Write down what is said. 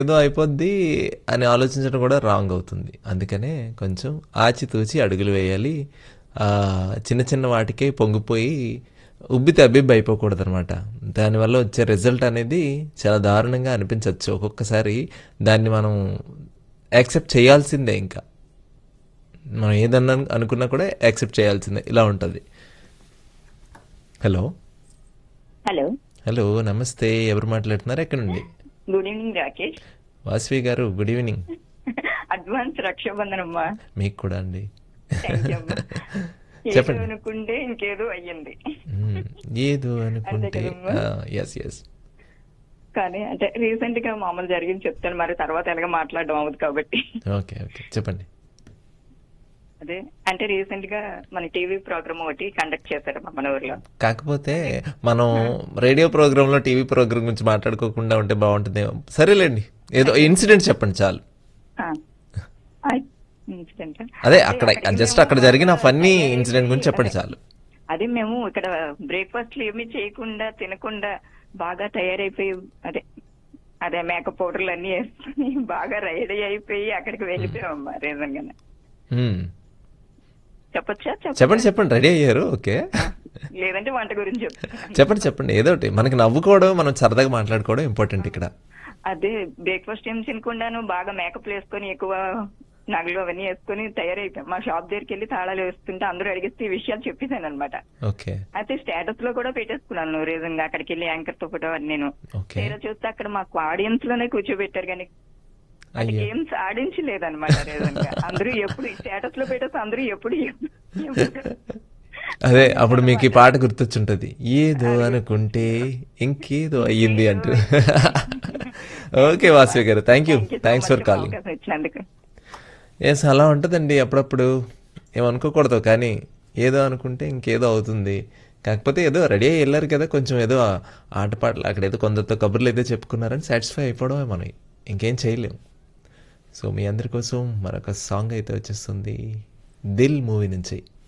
ఏదో అయిపోద్ది అని ఆలోచించడం కూడా రాంగ్ అవుతుంది అందుకనే కొంచెం ఆచితూచి అడుగులు వేయాలి ఆ, చిన్న చిన్న వాటికే పొంగిపోయి ఉబ్బితే అబ్బిబ్బి అయిపోకూడదు అనమాట దానివల్ల వచ్చే రిజల్ట్ అనేది చాలా దారుణంగా అనిపించవచ్చు ఒక్కొక్కసారి దాన్ని మనం యాక్సెప్ట్ చేయాల్సిందే ఇంకా మనం ఏదన్నా అనుకున్నా కూడా యాక్సెప్ట్ చేయాల్సిందే ఇలా ఉంటుంది హలో హలో హలో నమస్తే ఎవరు మాట్లాడుతున్నారు ఎక్కడ నుండి గుడ్ ఈవినింగ్ రాకేష్ వాసవి గారు గుడ్ ఈవినింగ్ అడ్వాన్స్ రక్షాబంధన్ అమ్మా మీకు కూడా అండి Thank you అమ్మా. ఏదో చెప్పండి. అనుకుంటే ఇంకేదో అయ్యింది మ్మ్. ఏదో అనుకుంటే అంతే కదమ్మా? ఎస్ ఎస్ కానీ అంటే రీసెంట్ గా మామూలు జరిగింది చెప్తాను మరి తర్వాత ఎలాగ మాట్లాడడం అవ్వదు కాబట్టి ఓకే ఓకే చెప్పండి అదే అంటే రీసెంట్ గా మన టీవీ ప్రోగ్రామ్ ఒకటి కండక్ట్ చేశారమ్మా మన ఊర్లో కాకపోతే మనం రేడియో ప్రోగ్రామ్ లో టీవీ ప్రోగ్రామ్ గురించి మాట్లాడుకోకుండా ఉంటే బాగుంటుందేమో సరేలేండి ఏదో ఇన్సిడెంట్ చెప్పండి చాలు ఇన్సిడెంట్ అదే అక్కడ జస్ట్ అక్కడ జరిగిన ఫన్నీ ఇన్సిడెంట్ గురించి చెప్పండి చాలు అదే మేము ఇక్కడ బ్రేక్ఫాస్ట్ ఏమీ చేయకుండా తినకుండా బాగా తయారైపోయి అదే అదే మేకప్ పౌడర్లు అన్ని వేసుకుని బాగా రెడీ అయిపోయి అక్కడికి వెళ్ళిపోయామమ్మా రీజన్ గానే మ్మ్. చెప్పొచ్చా చెప్ప చెప్పండి చెప్పండి రెడీ అయ్యారు ఓకే లేదంటే వంట గురించి చెప్తాను చెప్పండి చెప్పండి ఏదో ఒకటి మనకి నవ్వుకోవడం మనం సరదాగా మాట్లాడుకోవడం ఇంపార్టెంట్ ఇక్కడ అదే బ్రేక్ఫాస్ట్ ఏం తినకుండాను బాగా మేకప్ వేసుకొని ఎక్కువ నగలు అవన్నీ వేసుకొని తయారైపోయాం మా షాప్ దగ్గరికి వెళ్ళి తాళాలు వేస్తుంటే అందరూ అడిగిస్తే ఈ విషయాలు చెప్పేశాను అనమాట ఓకే అయితే స్టేటస్ లో కూడా పెట్టేసుకున్నాను రీజన్ గా అక్కడికి వెళ్ళి యాంకర్ తో ఫోటో నేను ఓకే తీరా చూస్తే అక్కడ మాకు ఆడియన్స్ లోనే కూర్చోబెట్టారు కానీ అది అయ్యో గేమ్స్ ఆడించలేదన్నమాట రీజన్ గా అందరూ ఎప్పుడు స్టేటస్ లో పెట్టేసి అందరూ ఎప్పుడు ఎప్పుడు- అదే అప్పుడు మీకు ఈ పాట గుర్తొచ్చుంటది ఏదో అనుకుంటే ఇంకేదో అయ్యింది అంటూ ఓకే వాసవి గారు thank you Thank you so thanks much for calling అవకాశం ఇచ్చినందుకు ఎస్ అలా ఉంటుందండి అప్పుడప్పుడు ఏమనుకోకూడదు కానీ ఏదో అనుకుంటే ఇంకేదో అవుతుంది కాకపోతే ఏదో రెడీ అయ్యి వెళ్ళారు కదా కొంచెం ఏదో ఆటపాటలు అక్కడ ఏదో కొందరితో కబుర్లు ఏదో చెప్పుకున్నారని సాటిస్ఫై అయిపోవడమే మనం ఇంకేం చేయలేం సో మీ అందరి కోసం మరొక సాంగ్ అయితే వచ్చేస్తుంది దిల్ మూవీ నుంచి